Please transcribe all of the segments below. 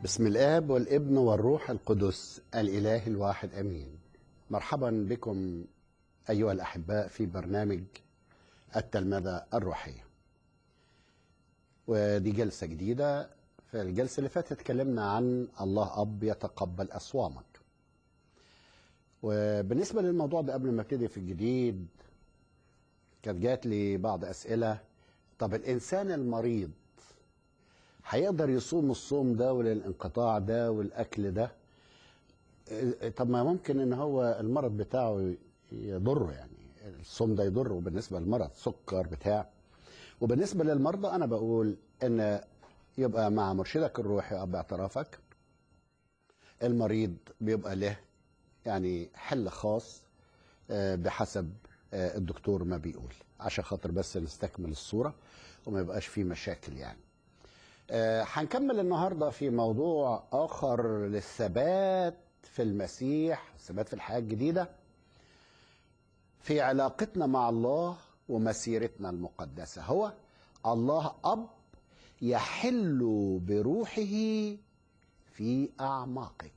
بسم الآب والابن والروح القدس الإله الواحد أمين مرحبا بكم أيها الأحباء في برنامج التلمذة الروحية ودي جلسة جديدة في الجلسة اللي فاتت اتكلمنا عن الله أب يتقبل أصوامك وبالنسبة للموضوع ده قبل ما ابتدي في الجديد كانت جات لي بعض أسئلة طب الإنسان المريض هيقدر يصوم الصوم ده والانقطاع ده والاكل ده إيه، طب ما ممكن ان هو المرض بتاعه يضره يعني الصوم ده يضره بالنسبه للمرض سكر بتاع وبالنسبه للمرضى انا بقول ان يبقى مع مرشدك الروحي اب اعترافك المريض بيبقى له يعني حل خاص آه، بحسب آه، الدكتور ما بيقول عشان خاطر بس نستكمل الصوره وما يبقاش فيه مشاكل يعني آه، هنكمل النهارده في موضوع اخر للثبات في المسيح الثبات في الحياه الجديده في علاقتنا مع الله ومسيرتنا المقدسه هو الله اب يحل بروحه في اعماقك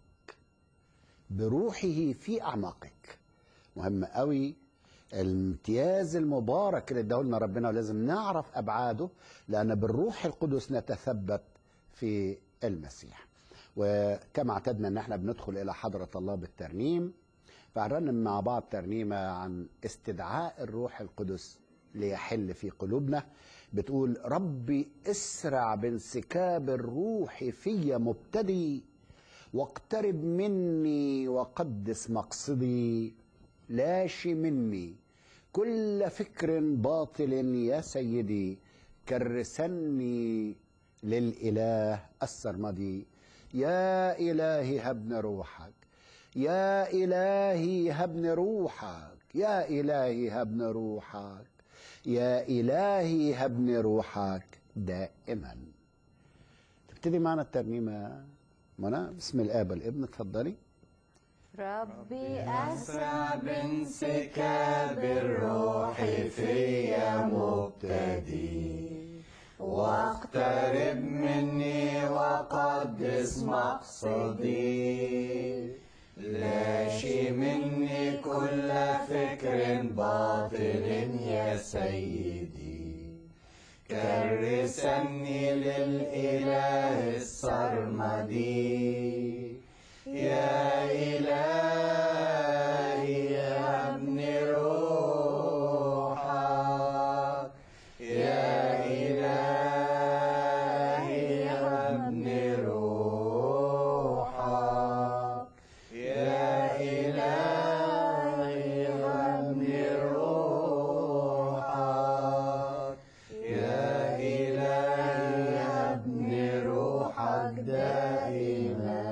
بروحه في اعماقك مهم قوي الامتياز المبارك اللي اداه لنا ربنا ولازم نعرف ابعاده لان بالروح القدس نتثبت في المسيح وكما اعتدنا ان احنا بندخل الى حضره الله بالترنيم فهنرنم مع بعض ترنيمه عن استدعاء الروح القدس ليحل في قلوبنا بتقول ربي اسرع بانسكاب الروح في مبتدي واقترب مني وقدس مقصدي لاش مني كل فكر باطل يا سيدي كرسني للإله السرمدي يا إلهي هبني روحك يا إلهي هبني روحك يا إلهي هبني روحك يا إلهي هبني روحك دائما تبتدي معنا الترنيمة منى بسم الآب والابن اتفضلي ربي أسرع بانسكاب الروح فيا مبتدي واقترب مني وقدس مقصدي لاشي مني كل فكر باطل يا سيدي كرسني للإله السرمدي يا إلهي يا ابن روحك يا إلهي يا ابن روحك يا إلهي يا ابن روحك يا إلهي يا ابن روحك دائما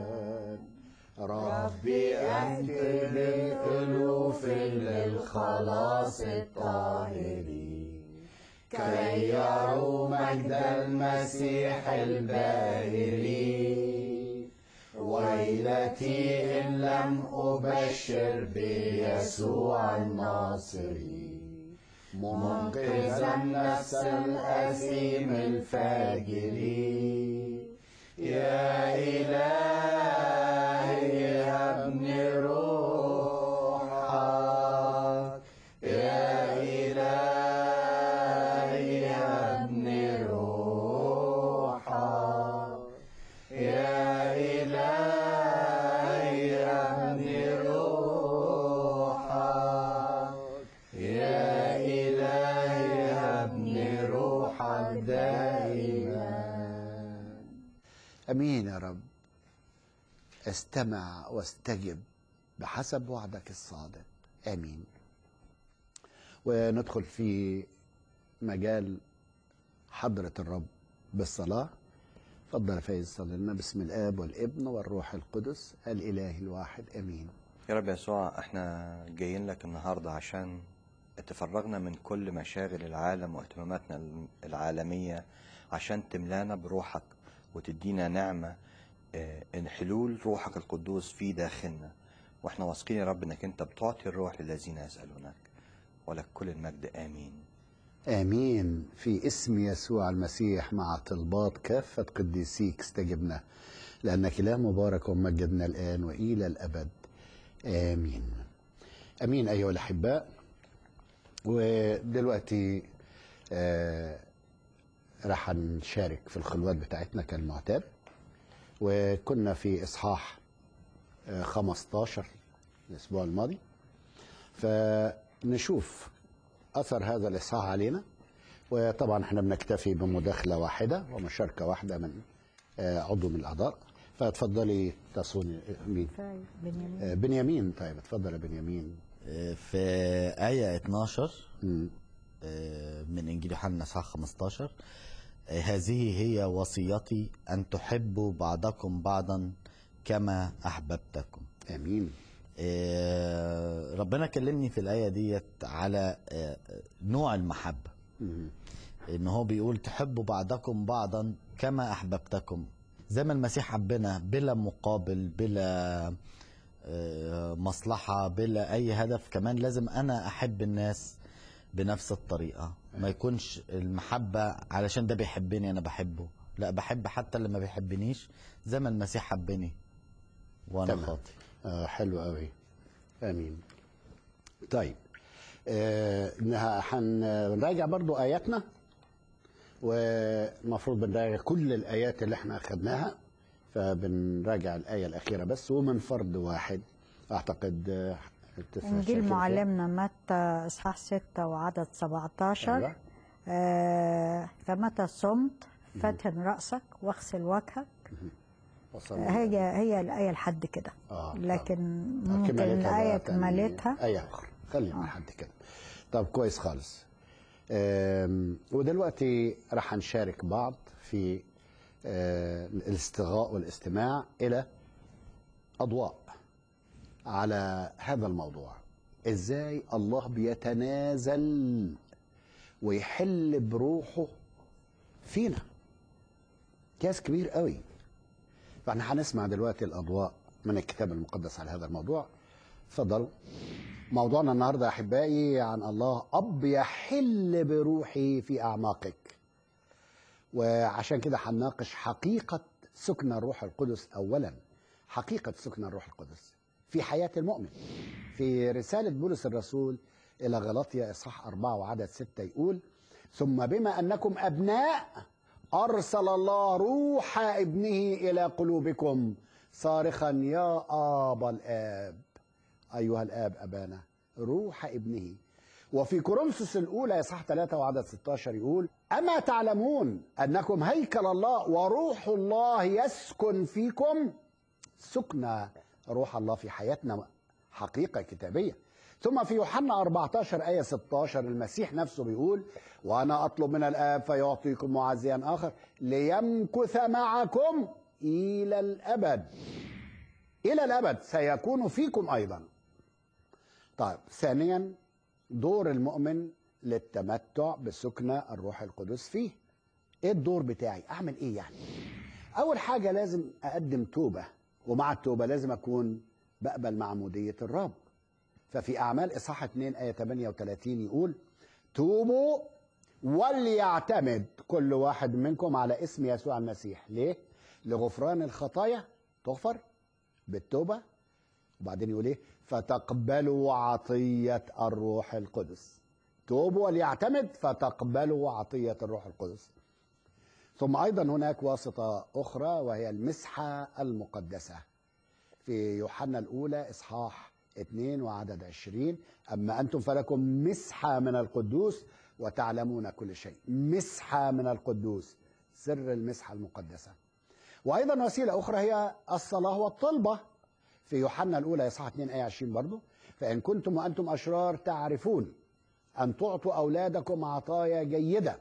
ربي أنت بالألوف للخلاص الطاهرين كي يروا مجد المسيح الباهرين ويلتي إن لم أبشر بيسوع الناصري منقذا النفس الأثيم الفاجرين يا إلهي يا ابن روحك يا إلهي يا ابن روحك يا إلهي يا ابن روحك يا إلهي يا ابن روحك دائما امين يا رب استمع واستجب بحسب وعدك الصادق امين وندخل في مجال حضرة الرب بالصلاة تفضل يا فايز صلي لنا بسم الآب والابن والروح القدس الإله الواحد آمين يا رب يسوع احنا جايين لك النهارده عشان تفرغنا من كل مشاغل العالم واهتماماتنا العالمية عشان تملانا بروحك وتدينا نعمة آه، ان حلول روحك القدوس في داخلنا واحنا واثقين يا رب انك انت بتعطي الروح للذين يسألونك ولك كل المجد امين آمين في اسم يسوع المسيح مع طلبات كافة قديسيك استجبنا لأنك إله مبارك ومجدنا الآن وإلى الأبد آمين أمين أيها الأحباء ودلوقتي آه راح نشارك في الخلوات بتاعتنا كالمعتاد وكنا في إصحاح آه 15 الأسبوع الماضي فنشوف اثر هذا الاصحاح علينا وطبعا احنا بنكتفي بمداخله واحده ومشاركه واحده من آه، عضو من الاعضاء فاتفضلي تصوني مين طيب بنيامين آه، بنيامين طيب اتفضل يا بنيامين في آية 12 مم. آه، من إنجيل يوحنا إصحاح 15 آه، هذه هي وصيتي أن تحبوا بعضكم بعضا كما أحببتكم امين آه، ربنا كلمني في الآية ديت على آه، نوع المحبة مم. ان هو بيقول تحبوا بعضكم بعضا كما احببتكم زي ما المسيح حبنا بلا مقابل بلا آه، مصلحة بلا اي هدف كمان لازم انا احب الناس بنفس الطريقة ما يكونش المحبة علشان ده بيحبني انا بحبه لا بحب حتى اللي ما بيحبنيش زي ما المسيح حبني وانا تمام. خاطي آه حلو قوي امين طيب آه إنها هنراجع برضو اياتنا والمفروض بنراجع كل الايات اللي احنا اخذناها فبنراجع الايه الاخيره بس ومن فرد واحد اعتقد آه، تفهم انجيل شايفين فيها؟ معلمنا متى اصحاح 6 وعدد 17 أيوة. آه فمتى صمت فتن راسك واغسل وجهك وصلنا. هي هي الايه لحد كده آه، لكن آه، ممكن كمالتها الايه بقى تاني. كمالتها ايه اخرى خلينا لحد كده طب كويس خالص آم، ودلوقتي راح نشارك بعض في آه، الاستغاء والاستماع الى اضواء على هذا الموضوع ازاي الله بيتنازل ويحل بروحه فينا كاس كبير قوي فاحنا هنسمع دلوقتي الاضواء من الكتاب المقدس على هذا الموضوع اتفضلوا موضوعنا النهارده يا احبائي عن الله اب يحل بروحي في اعماقك وعشان كده هنناقش حقيقه سكن الروح القدس اولا حقيقه سكن الروح القدس في حياه المؤمن في رساله بولس الرسول الى غلطيا اصحاح أربعة وعدد ستة يقول ثم بما انكم ابناء ارسل الله روح ابنه الى قلوبكم صارخا يا ابا الاب ايها الاب ابانا روح ابنه وفي كورنثوس الاولى اصحاح 3 وعدد 16 يقول اما تعلمون انكم هيكل الله وروح الله يسكن فيكم سكن روح الله في حياتنا حقيقه كتابيه ثم في يوحنا 14 آية 16 المسيح نفسه بيقول وأنا أطلب من الآب فيعطيكم معزيا آخر ليمكث معكم إلى الأبد إلى الأبد سيكون فيكم أيضا طيب ثانيا دور المؤمن للتمتع بسكن الروح القدس فيه ايه الدور بتاعي اعمل ايه يعني اول حاجه لازم اقدم توبه ومع التوبه لازم اكون بقبل معموديه الرب ففي اعمال اصحاح 2 ايه 38 يقول توبوا وليعتمد كل واحد منكم على اسم يسوع المسيح ليه لغفران الخطايا تغفر بالتوبه وبعدين يقول ايه فتقبلوا عطيه الروح القدس توبوا وليعتمد فتقبلوا عطيه الروح القدس ثم ايضا هناك واسطه اخرى وهي المسحه المقدسه في يوحنا الاولى اصحاح 2 وعدد 20 اما انتم فلكم مسحه من القدوس وتعلمون كل شيء مسحه من القدوس سر المسحه المقدسه وايضا وسيله اخرى هي الصلاه والطلبه في يوحنا الاولى اصحاح 2 ايه 20 برضه فان كنتم وانتم اشرار تعرفون ان تعطوا اولادكم عطايا جيده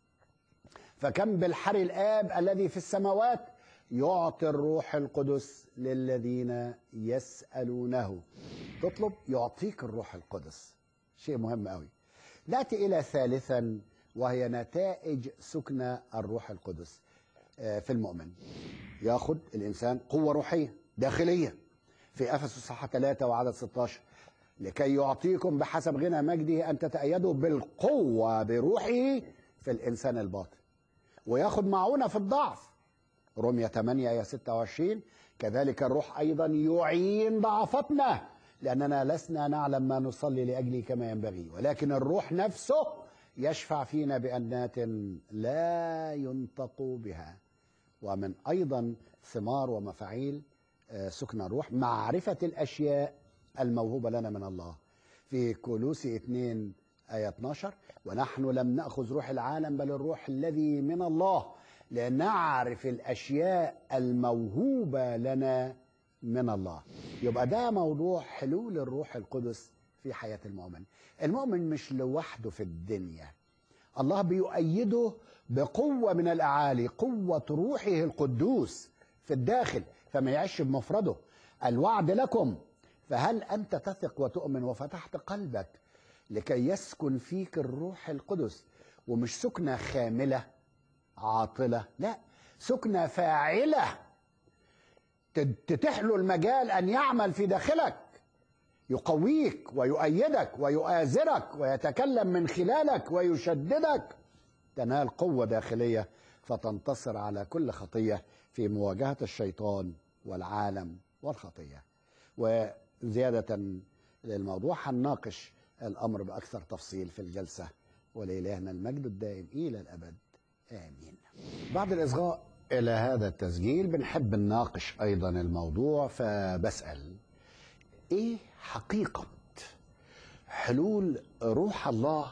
فكم بالحر الاب الذي في السماوات يعطي الروح القدس للذين يسالونه تطلب يعطيك الروح القدس شيء مهم قوي ناتي الى ثالثا وهي نتائج سكن الروح القدس آه، في المؤمن ياخذ الانسان قوه روحيه داخليه في افسس صحه 3 وعدد 16 لكي يعطيكم بحسب غنى مجده ان تتأيدوا بالقوة بروحه في الانسان الباطن وياخد معونة في الضعف رمية 8 آية 26 كذلك الروح أيضا يعين ضعفتنا لأننا لسنا نعلم ما نصلي لأجله كما ينبغي ولكن الروح نفسه يشفع فينا بأنات لا ينطق بها ومن أيضا ثمار ومفاعيل آه، سكن الروح معرفة الأشياء الموهوبة لنا من الله في كولوسي 2 آية 12 ونحن لم نأخذ روح العالم بل الروح الذي من الله لنعرف الأشياء الموهوبة لنا من الله يبقى ده موضوع حلول الروح القدس في حياة المؤمن المؤمن مش لوحده في الدنيا الله بيؤيده بقوة من الأعالي قوة روحه القدوس في الداخل فما يعيش بمفرده الوعد لكم فهل أنت تثق وتؤمن وفتحت قلبك لكي يسكن فيك الروح القدس ومش سكنة خاملة عاطلة لا سكنة فاعلة تتيح له المجال أن يعمل في داخلك يقويك ويؤيدك ويؤازرك ويتكلم من خلالك ويشددك تنال قوة داخلية فتنتصر على كل خطية في مواجهة الشيطان والعالم والخطية وزيادة للموضوع هنناقش الأمر بأكثر تفصيل في الجلسة ولإلهنا المجد الدائم إلى الأبد آمين بعد الإصغاء إلى هذا التسجيل بنحب نناقش أيضا الموضوع فبسأل إيه حقيقة حلول روح الله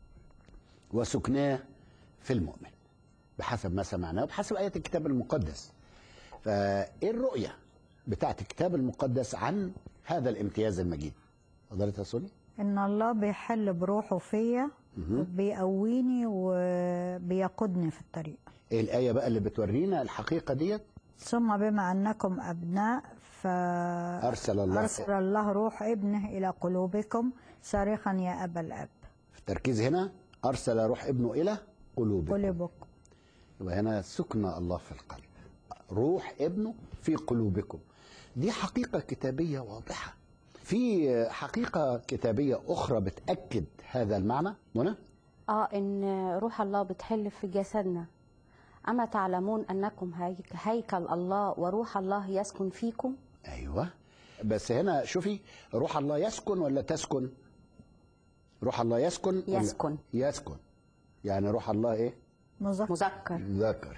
وسكناه في المؤمن بحسب ما سمعناه وبحسب آية الكتاب المقدس فإيه الرؤية بتاعت الكتاب المقدس عن هذا الامتياز المجيد حضرتك يا سوني ان الله بيحل بروحه فيا بيقويني وبيقودني في الطريق ايه الآية بقى اللي بتورينا الحقيقة ديت ثم بما انكم ابناء ف أرسل الله ارسل الله روح ابنه الى قلوبكم صارخا يا ابا الاب التركيز هنا أرسل روح ابنه إلى قلوبكم قلوبكم يبقى هنا سكن الله في القلب روح ابنه في قلوبكم دي حقيقة كتابية واضحة في حقيقة كتابية أخرى بتأكد هذا المعنى منى اه ان روح الله بتحل في جسدنا اما تعلمون انكم هيك- هيكل الله وروح الله يسكن فيكم أيوة بس هنا شوفي روح الله يسكن ولا تسكن روح الله يسكن ولا- يسكن. يسكن يعني روح الله إيه مذكر مذكر ذكر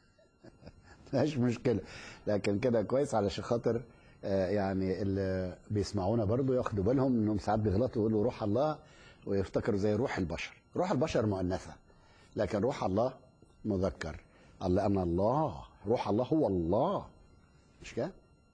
مفيش مشكلة لكن كده كويس علشان خاطر آه، يعني اللي بيسمعونا برضو ياخدوا بالهم انهم ساعات بيغلطوا يقولوا روح الله ويفتكروا زي روح البشر روح البشر مؤنثة لكن روح الله مذكر الله أنا الله روح الله هو الله مش كده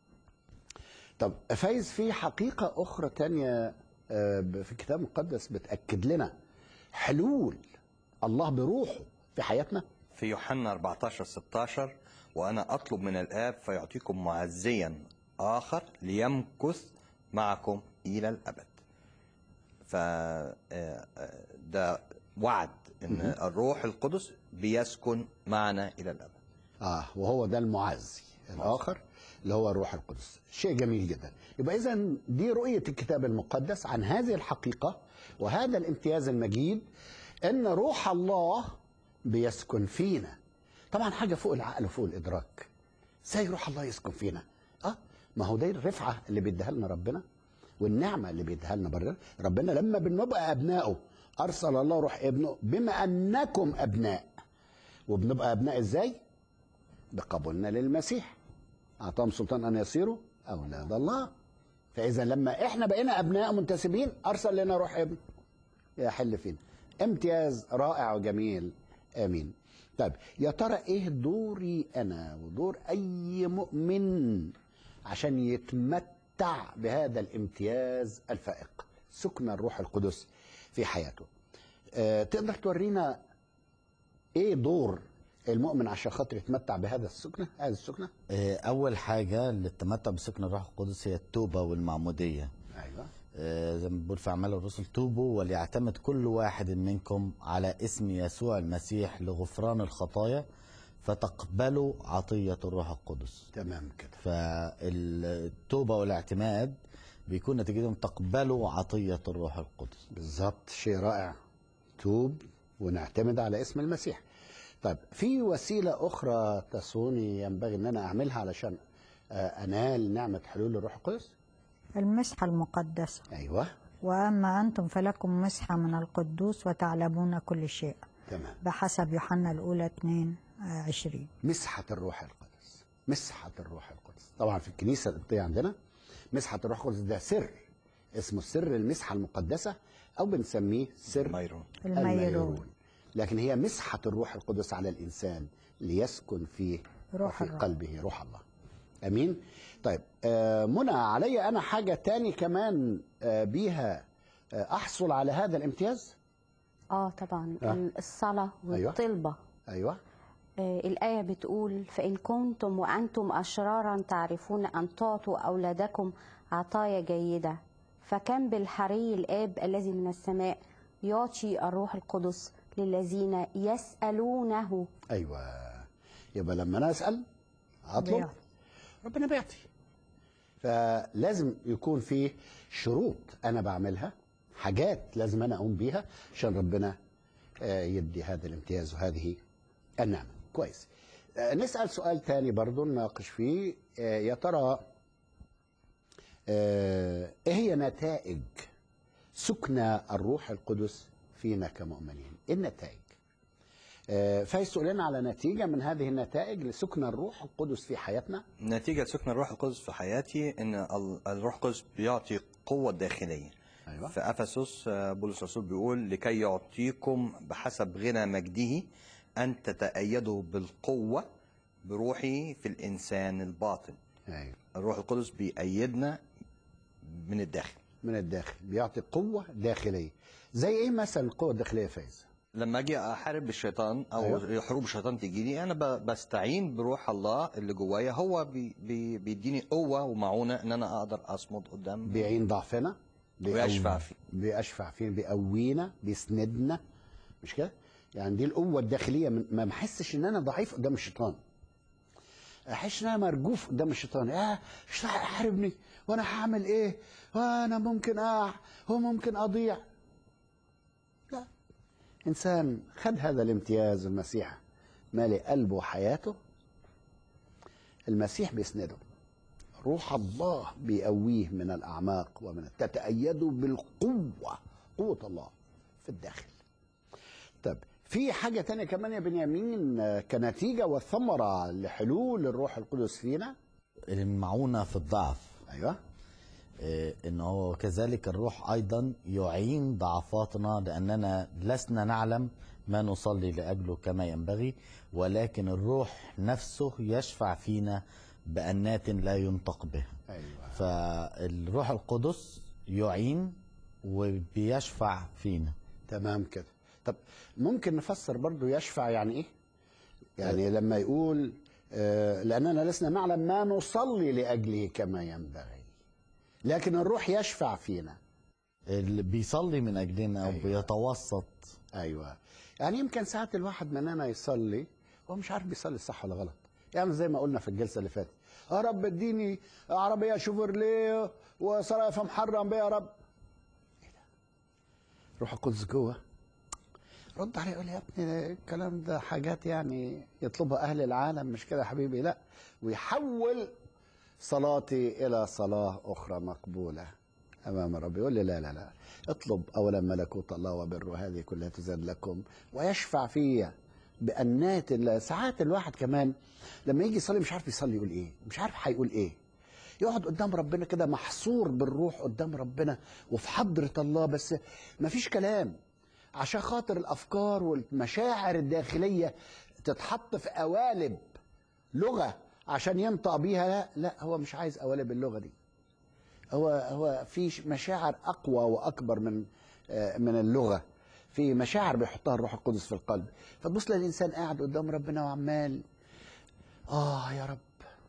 طب فايز في حقيقة أخرى تانية آه، في الكتاب المقدس بتأكد لنا حلول الله بروحه في حياتنا في يوحنا 14 16 وأنا أطلب من الآب فيعطيكم معزيا آخر ليمكث معكم إلى الأبد ف آه، آه، ده وعد إن الروح القدس بيسكن معنا إلى الأبد اه وهو ده المعزي الاخر اللي هو الروح القدس شيء جميل جدا يبقى اذا دي رؤيه الكتاب المقدس عن هذه الحقيقه وهذا الامتياز المجيد ان روح الله بيسكن فينا طبعا حاجه فوق العقل وفوق الادراك ازاي روح الله يسكن فينا اه ما هو دي الرفعه اللي بيديها لنا ربنا والنعمه اللي بيديها لنا بره ربنا لما بنبقى ابنائه ارسل الله روح ابنه بما انكم ابناء وبنبقى ابناء ازاي بقبولنا للمسيح أعطاهم سلطان أن يصيروا أولاد الله فإذا لما إحنا بقينا أبناء منتسبين أرسل لنا روح ابن يحل فينا امتياز رائع وجميل آمين طيب يا ترى إيه دوري أنا ودور أي مؤمن عشان يتمتع بهذا الامتياز الفائق سكن الروح القدس في حياته أه تقدر تورينا ايه دور المؤمن عشان خاطر يتمتع بهذا السكنه هذه السكنه آه، أول حاجة للتمتع بسكن الروح القدس هي التوبة والمعمودية ايوه آه، زي ما بيقول في أعمال الرسل توبوا وليعتمد كل واحد منكم على اسم يسوع المسيح لغفران الخطايا فتقبلوا عطية الروح القدس تمام كده فالتوبة والاعتماد بيكون نتيجتهم تقبلوا عطيه الروح القدس بالظبط شيء رائع توب ونعتمد على اسم المسيح طيب في وسيلة أخرى تسوني ينبغي أن أنا أعملها علشان آه، أنال نعمة حلول الروح القدس المسحة المقدسة أيوه وأما أنتم فلكم مسحة من القدوس وتعلمون كل شيء تمام بحسب يوحنا الأولى 2 آه، 20 مسحة الروح القدس مسحة الروح القدس طبعا في الكنيسة القبطية عندنا مسحة الروح القدس ده سر اسمه سر المسحة المقدسة أو بنسميه سر مايرون الميرون لكن هي مسحة الروح القدس على الإنسان ليسكن فيه روح وفي الرب. قلبه روح الله أمين طيب آه منى علي أنا حاجة تاني كمان آه بيها آه أحصل على هذا الامتياز اه طبعا آه. الصلاة أيوة. والطلبة أيوه آه، الآية بتقول فإن كنتم وأنتم أشرارا تعرفون أن تعطوا أولادكم عطايا جيدة فكم بالحري الآب الذي من السماء يعطي الروح القدس للذين يسألونه أيوه يبقى لما أنا أسأل أطلب بيعطي. ربنا بيعطي فلازم يكون في شروط أنا بعملها حاجات لازم أنا أقوم بيها عشان ربنا آه، يدي هذا الامتياز وهذه النعمة كويس آه، نسأل سؤال تاني برضو نناقش فيه آه، يا ترى آه، ايه هي نتائج سكن الروح القدس فينا كمؤمنين ايه النتائج آه، فايز تقول لنا على نتيجة من هذه النتائج لسكن الروح القدس في حياتنا نتيجة سكن الروح القدس في حياتي ان ال- الروح القدس بيعطي قوة داخلية أيوة. في افسس آه، بولس الرسول بيقول لكي يعطيكم بحسب غنى مجده ان تتأيدوا بالقوة بروحه في الانسان الباطن أيوة. الروح القدس بيأيدنا من الداخل من الداخل بيعطي قوة داخلية زي ايه مثلا القوة الداخلية فايز لما اجي احارب الشيطان او أيوة. أيوة. حروب الشيطان تيجي لي انا ب- بستعين بروح الله اللي جوايا هو بي بي بيديني قوه ومعونه ان انا اقدر اصمد قدام بيعين ضعفنا بيقوي- ويشفع فيه. بيشفع فينا بيقوينا بيسندنا مش كده يعني دي القوة الداخلية من ما بحسش ان انا ضعيف قدام الشيطان احس ان انا مرجوف قدام الشيطان اه الشيطان هيحاربني وانا هعمل ايه وانا ممكن اقع هو ممكن اضيع لا انسان خد هذا الامتياز المسيح مالي قلبه وحياته المسيح بيسنده روح الله بيقويه من الاعماق ومن تتأيدوا بالقوه قوه الله في الداخل طب في حاجه تانية كمان يا بنيامين آه، كنتيجه وثمره لحلول الروح القدس فينا المعونه في الضعف ايوه إيه، انه كذلك الروح ايضا يعين ضعفاتنا لاننا لسنا نعلم ما نصلي لاجله كما ينبغي ولكن الروح نفسه يشفع فينا بانات لا ينطق بها ايوه فالروح القدس يعين وبيشفع فينا تمام كده طب ممكن نفسر برضو يشفع يعني ايه يعني لما يقول آه، لاننا لسنا نعلم ما نصلي لاجله كما ينبغي لكن الروح يشفع فينا اللي بيصلي من اجلنا او أيوة. بيتوسط ايوه يعني يمكن ساعات الواحد مننا يصلي هو مش عارف بيصلي صح ولا غلط يعني زي ما قلنا في الجلسه اللي فاتت يا رب اديني عربيه شوفرليه وصرايف محرم بيها يا رب ايه ده روح القدس جوه رد عليه يقول يا ابني الكلام ده حاجات يعني يطلبها اهل العالم مش كده يا حبيبي لا ويحول صلاتي الى صلاه اخرى مقبوله امام الرب يقول لي لا لا لا اطلب اولا ملكوت الله وبره هذه كلها تزاد لكم ويشفع فيا بأنات الله ساعات الواحد كمان لما يجي يصلي مش عارف يصلي يقول ايه مش عارف هيقول ايه يقعد قدام ربنا كده محصور بالروح قدام ربنا وفي حضرة الله بس مفيش كلام عشان خاطر الأفكار والمشاعر الداخلية تتحط في قوالب لغة عشان ينطق بيها لا لا هو مش عايز قوالب اللغة دي هو هو في ش- مشاعر اقوى واكبر من آه، من اللغه في مشاعر بيحطها الروح القدس في القلب فتبص للانسان قاعد قدام ربنا وعمال اه يا رب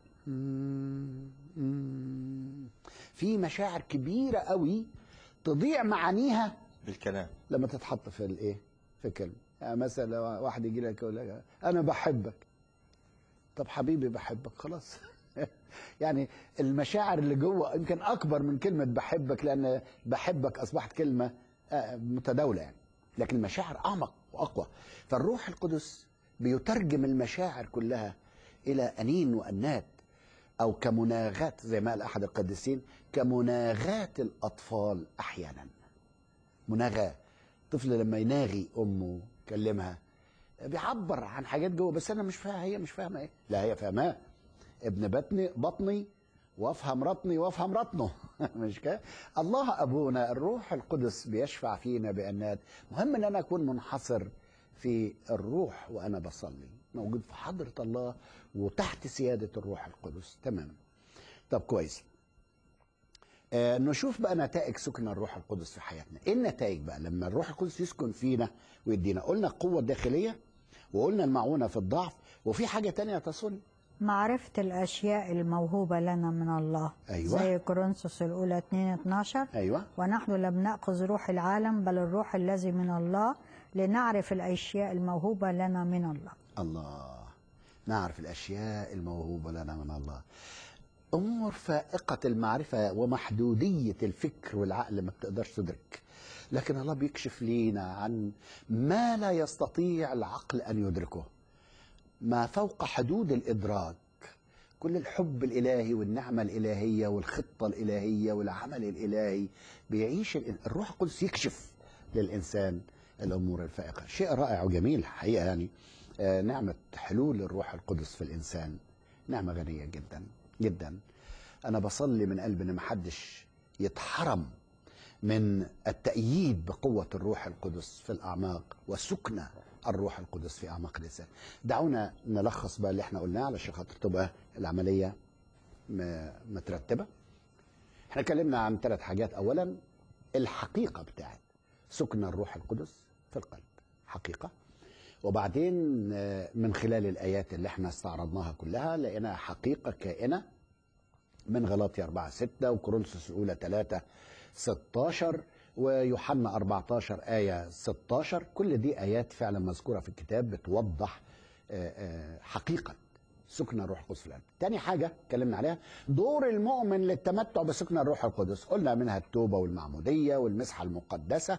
مم، مم. في مشاعر كبيره قوي تضيع معانيها بالكلام لما تتحط في الايه في كلمه يعني مثلا لو واحد يجي لك يقول لك انا بحبك طب حبيبي بحبك خلاص يعني المشاعر اللي جوه يمكن اكبر من كلمه بحبك لان بحبك اصبحت كلمه آه، متداوله يعني لكن المشاعر اعمق واقوى فالروح القدس بيترجم المشاعر كلها الى انين وانات او كمناغات زي ما قال احد القديسين كمناغات الاطفال احيانا مناغاه طفل لما يناغي امه يكلمها بيعبر عن حاجات جوه بس انا مش فاهم هي مش فاهمه ايه لا هي فاهماه ابن بطني بطني وافهم رطني وافهم رطنه مش كده الله ابونا الروح القدس بيشفع فينا بانات مهم ان انا اكون منحصر في الروح وانا بصلي موجود في حضره الله وتحت سياده الروح القدس تمام طب كويس آه نشوف بقى نتائج سكن الروح القدس في حياتنا ايه النتائج بقى لما الروح القدس يسكن فينا ويدينا قلنا القوه الداخليه وقلنا المعونه في الضعف وفي حاجه تانية تصل معرفة الأشياء الموهوبة لنا من الله أيوة. زي كورنثوس الأولى 2 12 ايوه ونحن لم نأخذ روح العالم بل الروح الذي من الله لنعرف الأشياء الموهوبة لنا من الله الله نعرف الاشياء الموهوبه لنا من الله امور فائقه المعرفه ومحدوديه الفكر والعقل ما بتقدرش تدرك لكن الله بيكشف لينا عن ما لا يستطيع العقل ان يدركه ما فوق حدود الادراك كل الحب الالهي والنعمه الالهيه والخطه الالهيه والعمل الالهي بيعيش ال- الروح القدس يكشف للانسان الامور الفائقه شيء رائع وجميل حقيقه يعني آه، نعمه حلول الروح القدس في الانسان نعمه غنيه جدا جدا انا بصلي من قلبي ان محدش يتحرم من التأييد بقوة الروح القدس في الأعماق وسكن الروح القدس في أعماق الإنسان دعونا نلخص بقى اللي احنا قلناه علشان خاطر تبقى العملية م- مترتبة احنا اتكلمنا عن ثلاث حاجات أولا الحقيقة بتاعت سكن الروح القدس في القلب حقيقة وبعدين آه، من خلال الآيات اللي احنا استعرضناها كلها لقينا حقيقة كائنة من غلاطي 4 6 وكورنثوس الأولى 3 16 ويوحنا 14 آية 16 كل دي آيات فعلا مذكورة في الكتاب بتوضح آه، آه، حقيقة سكن الروح القدس في القلب تاني حاجة اتكلمنا عليها دور المؤمن للتمتع بسكن الروح القدس قلنا منها التوبة والمعمودية والمسحة المقدسة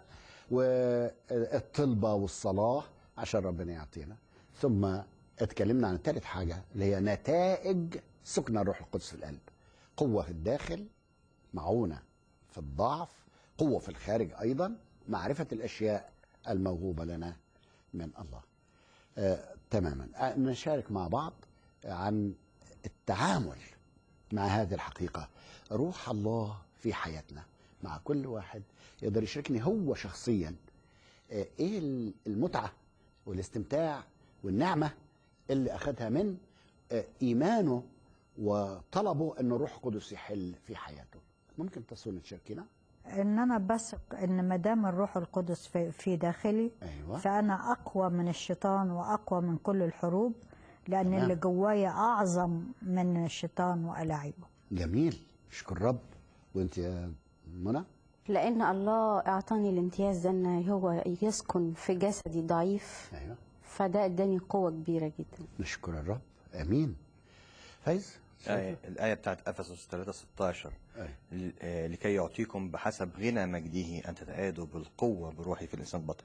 والطلبة والصلاة عشان ربنا يعطينا ثم اتكلمنا عن ثالث حاجة اللي هي نتائج سكن الروح القدس في القلب قوة في الداخل معونة في الضعف قوة في الخارج أيضا معرفة الأشياء الموهوبة لنا من الله آه، تماما آه، نشارك مع بعض عن التعامل مع هذه الحقيقة روح الله في حياتنا مع كل واحد يقدر يشاركني هو شخصيا آه، ايه المتعة والاستمتاع والنعمة اللي أخذها من آه، إيمانه وطلبه أن الروح القدس يحل في حياته ممكن تصون تشاركينا ان انا بثق ان ما دام الروح القدس في, في داخلي أيوة فانا اقوى من الشيطان واقوى من كل الحروب لان تمام. اللي جوايا اعظم من الشيطان والاعيبه جميل اشكر رب وانت يا منى لأن الله أعطاني الامتياز ده إن هو يسكن في جسدي ضعيف ايوه فده اداني قوة كبيرة جدا نشكر الرب امين فايز آية الآية بتاعت أفسس 3 16 أيوة. ل- آه، لكي يعطيكم بحسب غنى مجده أن تتعادوا بالقوة بروحي في الإنسان الباطن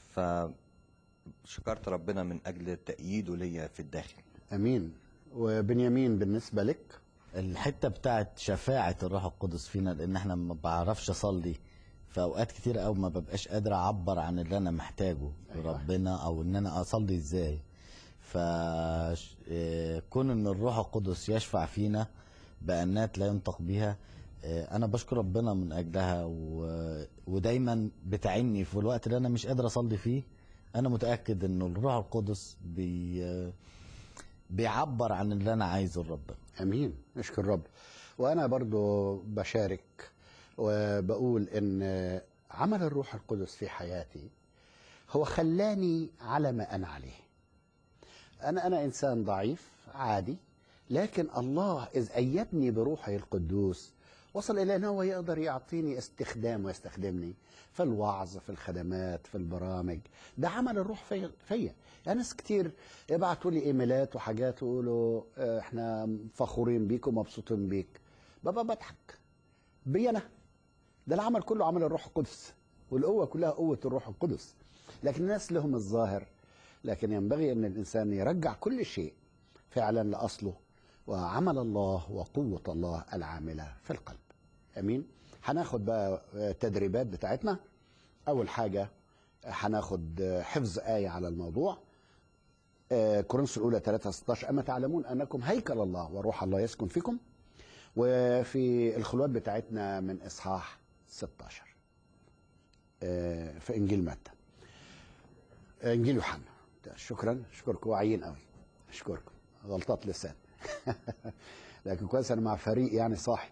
فشكرت ربنا من أجل تأييده ليا في الداخل امين وبنيامين بالنسبه لك الحته بتاعت شفاعه الروح القدس فينا لان احنا ما بعرفش اصلي في اوقات كتير قوي ما ببقاش قادر اعبر عن اللي انا محتاجه أيوة. ربنا او ان انا اصلي ازاي ف آه، كون ان الروح القدس يشفع فينا بانات لا ينطق بها آه، انا بشكر ربنا من اجلها و... ودايما بتعني في الوقت اللي انا مش قادر اصلي فيه انا متاكد ان الروح القدس بي... آه، بيعبر عن اللي انا عايزه لربنا امين نشكر الرب وانا برضو بشارك وبقول ان عمل الروح القدس في حياتي هو خلاني على ما انا عليه انا انا انسان ضعيف عادي لكن الله اذ ايدني بروحه القدوس وصل الى ان هو يقدر يعطيني استخدام ويستخدمني في الوعظ في الخدمات في البرامج ده عمل الروح في فيا يعني ناس كتير يبعتوا لي ايميلات وحاجات ويقولوا آه، احنا فخورين بيك ومبسوطين بيك بابا بضحك بي انا ده العمل كله عمل الروح القدس والقوه كلها قوه الروح القدس لكن الناس لهم الظاهر لكن ينبغي ان الانسان يرجع كل شيء فعلا لاصله وعمل الله وقوه الله العامله في القلب امين هناخد بقى التدريبات بتاعتنا اول حاجه هناخد حفظ ايه على الموضوع آه، كورنثوس الاولى 3 16 اما تعلمون انكم هيكل الله وروح الله يسكن فيكم وفي الخلوات بتاعتنا من اصحاح 16 آه، في انجيل متى انجيل يوحنا شكرا اشكركم واعيين قوي اشكركم غلطات لسان لكن كويس انا مع فريق يعني صاحي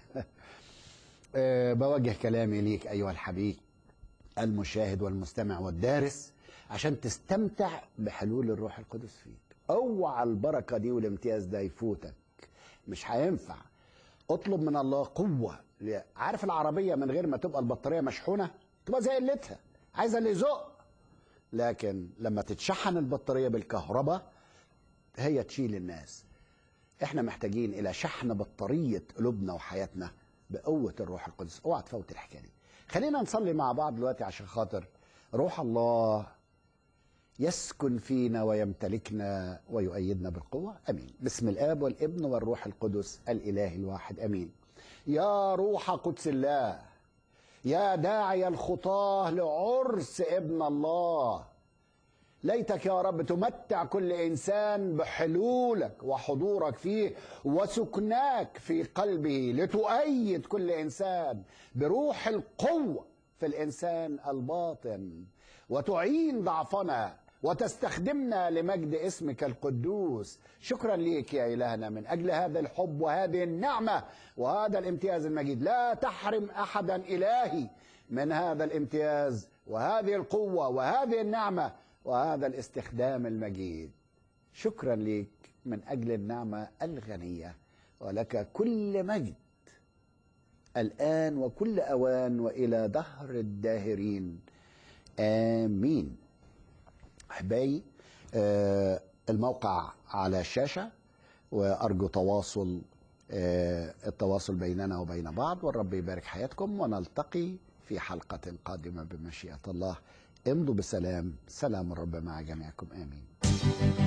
آه، بوجه كلامي ليك ايها الحبيب المشاهد والمستمع والدارس عشان تستمتع بحلول الروح القدس فيك اوعى البركه دي والامتياز ده يفوتك مش هينفع اطلب من الله قوه عارف العربيه من غير ما تبقى البطاريه مشحونه تبقى زي قلتها عايزه اللي يزق لكن لما تتشحن البطاريه بالكهرباء هي تشيل الناس احنا محتاجين الى شحن بطاريه قلوبنا وحياتنا بقوه الروح القدس اوعى تفوت الحكايه دي خلينا نصلي مع بعض دلوقتي عشان خاطر روح الله يسكن فينا ويمتلكنا ويؤيدنا بالقوة أمين بسم الآب والابن والروح القدس الإله الواحد أمين يا روح قدس الله يا داعي الخطاة لعرس ابن الله ليتك يا رب تمتع كل انسان بحلولك وحضورك فيه وسكناك في قلبه لتؤيد كل انسان بروح القوه في الانسان الباطن وتعين ضعفنا وتستخدمنا لمجد اسمك القدوس شكرا ليك يا الهنا من اجل هذا الحب وهذه النعمه وهذا الامتياز المجيد لا تحرم احدا الهي من هذا الامتياز وهذه القوه وهذه النعمه وهذا الاستخدام المجيد شكرا لك من اجل النعمه الغنيه ولك كل مجد الان وكل اوان والى دهر الداهرين امين احبائي آه، الموقع على الشاشه وارجو تواصل آه، التواصل بيننا وبين بعض والرب يبارك حياتكم ونلتقي في حلقه قادمه بمشيئه الله امضوا بسلام سلام الرب مع جميعكم امين